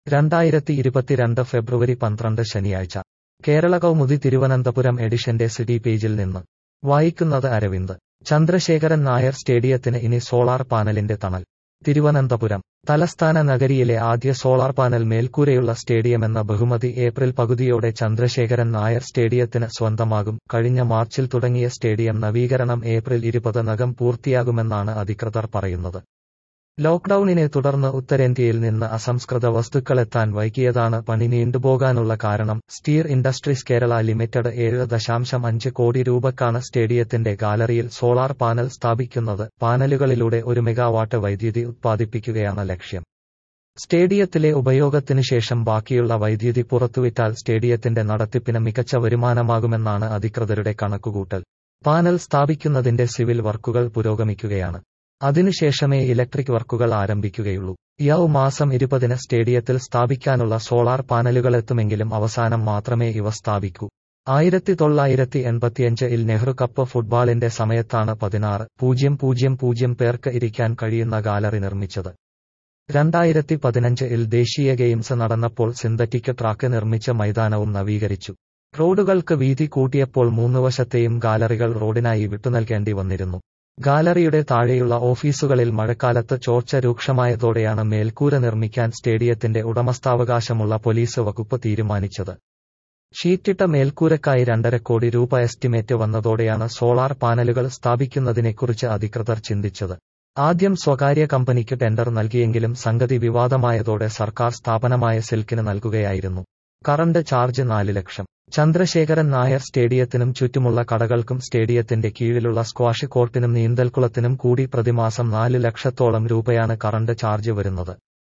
രണ്ടായിരത്തി ഇരുപത്തിരണ്ട് ഫെബ്രുവരി പന്ത്രണ്ട് ശനിയാഴ്ച കേരള കൗമുദി തിരുവനന്തപുരം എഡിഷന്റെ സിറ്റി പേജിൽ നിന്ന് വായിക്കുന്നത് അരവിന്ദ് ചന്ദ്രശേഖരൻ നായർ സ്റ്റേഡിയത്തിന് ഇനി സോളാർ പാനലിന്റെ തണൽ തിരുവനന്തപുരം തലസ്ഥാന നഗരിയിലെ ആദ്യ സോളാർ പാനൽ മേൽക്കൂരയുള്ള സ്റ്റേഡിയമെന്ന ബഹുമതി ഏപ്രിൽ പകുതിയോടെ ചന്ദ്രശേഖരൻ നായർ സ്റ്റേഡിയത്തിന് സ്വന്തമാകും കഴിഞ്ഞ മാർച്ചിൽ തുടങ്ങിയ സ്റ്റേഡിയം നവീകരണം ഏപ്രിൽ ഇരുപതിനകം പൂർത്തിയാകുമെന്നാണ് അധികൃതർ പറയുന്നത് ലോക്ഡൌണിനെ തുടർന്ന് ഉത്തരേന്ത്യയിൽ നിന്ന് അസംസ്കൃത വസ്തുക്കളെത്താൻ വൈകിയതാണ് പണി നീണ്ടുപോകാനുള്ള കാരണം സ്റ്റീർ ഇൻഡസ്ട്രീസ് കേരള ലിമിറ്റഡ് ഏഴ് ദശാംശം അഞ്ച് കോടി രൂപക്കാണ് സ്റ്റേഡിയത്തിന്റെ ഗാലറിയിൽ സോളാർ പാനൽ സ്ഥാപിക്കുന്നത് പാനലുകളിലൂടെ ഒരു മെഗാവാട്ട് വൈദ്യുതി ഉത്പാദിപ്പിക്കുകയാണ് ലക്ഷ്യം സ്റ്റേഡിയത്തിലെ ഉപയോഗത്തിനു ശേഷം ബാക്കിയുള്ള വൈദ്യുതി പുറത്തുവിറ്റാൽ സ്റ്റേഡിയത്തിന്റെ നടത്തിപ്പിന് മികച്ച വരുമാനമാകുമെന്നാണ് അധികൃതരുടെ കണക്കുകൂട്ടൽ പാനൽ സ്ഥാപിക്കുന്നതിന്റെ സിവിൽ വർക്കുകൾ പുരോഗമിക്കുകയാണ് അതിനുശേഷമേ ഇലക്ട്രിക് വർക്കുകൾ ആരംഭിക്കുകയുള്ളൂ യൗ മാസം ഇരുപതിന് സ്റ്റേഡിയത്തിൽ സ്ഥാപിക്കാനുള്ള സോളാർ പാനലുകളെത്തുമെങ്കിലും അവസാനം മാത്രമേ ഇവ സ്ഥാപിക്കൂ ആയിരത്തി തൊള്ളായിരത്തി എൺപത്തിയഞ്ചിൽ നെഹ്റു കപ്പ് ഫുട്ബോളിന്റെ സമയത്താണ് പതിനാറ് പൂജ്യം പൂജ്യം പൂജ്യം പേർക്ക് ഇരിക്കാൻ കഴിയുന്ന ഗാലറി നിർമ്മിച്ചത് രണ്ടായിരത്തി പതിനഞ്ചിൽ ദേശീയ ഗെയിംസ് നടന്നപ്പോൾ സിന്തറ്റിക് ട്രാക്ക് നിർമ്മിച്ച മൈതാനവും നവീകരിച്ചു റോഡുകൾക്ക് വീതി കൂട്ടിയപ്പോൾ മൂന്നുവശത്തെയും ഗാലറികൾ റോഡിനായി വിട്ടുനൽകേണ്ടി വന്നിരുന്നു ഗാലറിയുടെ താഴെയുള്ള ഓഫീസുകളിൽ മഴക്കാലത്ത് ചോർച്ച രൂക്ഷമായതോടെയാണ് മേൽക്കൂര നിർമ്മിക്കാൻ സ്റ്റേഡിയത്തിന്റെ ഉടമസ്ഥാവകാശമുള്ള പോലീസ് വകുപ്പ് തീരുമാനിച്ചത് ഷീറ്റിട്ട മേൽക്കൂരക്കായി രണ്ടര കോടി രൂപ എസ്റ്റിമേറ്റ് വന്നതോടെയാണ് സോളാർ പാനലുകൾ സ്ഥാപിക്കുന്നതിനെക്കുറിച്ച് അധികൃതർ ചിന്തിച്ചത് ആദ്യം സ്വകാര്യ കമ്പനിക്ക് ടെൻഡർ നൽകിയെങ്കിലും സംഗതി വിവാദമായതോടെ സർക്കാർ സ്ഥാപനമായ സിൽക്കിന് നൽകുകയായിരുന്നു കറണ്ട് ചാർജ് നാല് ലക്ഷം ചന്ദ്രശേഖരൻ നായർ സ്റ്റേഡിയത്തിനും ചുറ്റുമുള്ള കടകൾക്കും സ്റ്റേഡിയത്തിന്റെ കീഴിലുള്ള സ്ക്വാഷ് കോർട്ടിനും നീന്തൽക്കുളത്തിനും കൂടി പ്രതിമാസം നാല് ലക്ഷത്തോളം രൂപയാണ് കറണ്ട് ചാർജ് വരുന്നത്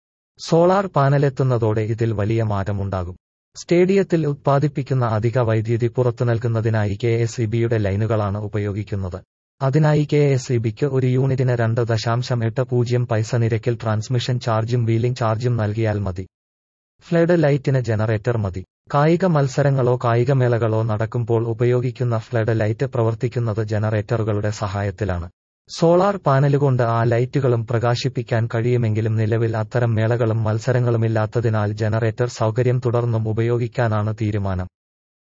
സോളാർ പാനലെത്തുന്നതോടെ ഇതിൽ വലിയ മാറ്റമുണ്ടാകും സ്റ്റേഡിയത്തിൽ ഉത്പാദിപ്പിക്കുന്ന അധിക വൈദ്യുതി പുറത്തു നൽകുന്നതിനായി കെ എസ് ഇ ബിയുടെ ലൈനുകളാണ് ഉപയോഗിക്കുന്നത് അതിനായി കെ എസ് ഇ ബിക്ക് ഒരു യൂണിറ്റിന് രണ്ട് ദശാംശം എട്ട് പൂജ്യം പൈസ നിരക്കിൽ ട്രാൻസ്മിഷൻ ചാർജും വീലിംഗ് ചാർജും നൽകിയാൽ മതി ഫ്ലഡ് ലൈറ്റിന് ജനറേറ്റർ മതി കായിക മത്സരങ്ങളോ കായികമേളകളോ നടക്കുമ്പോൾ ഉപയോഗിക്കുന്ന ഫ്ലഡ് ലൈറ്റ് പ്രവർത്തിക്കുന്നത് ജനറേറ്ററുകളുടെ സഹായത്തിലാണ് സോളാർ പാനലുകൊണ്ട് ആ ലൈറ്റുകളും പ്രകാശിപ്പിക്കാൻ കഴിയുമെങ്കിലും നിലവിൽ അത്തരം മേളകളും മത്സരങ്ങളുമില്ലാത്തതിനാൽ ജനറേറ്റർ സൗകര്യം തുടർന്നും ഉപയോഗിക്കാനാണ് തീരുമാനം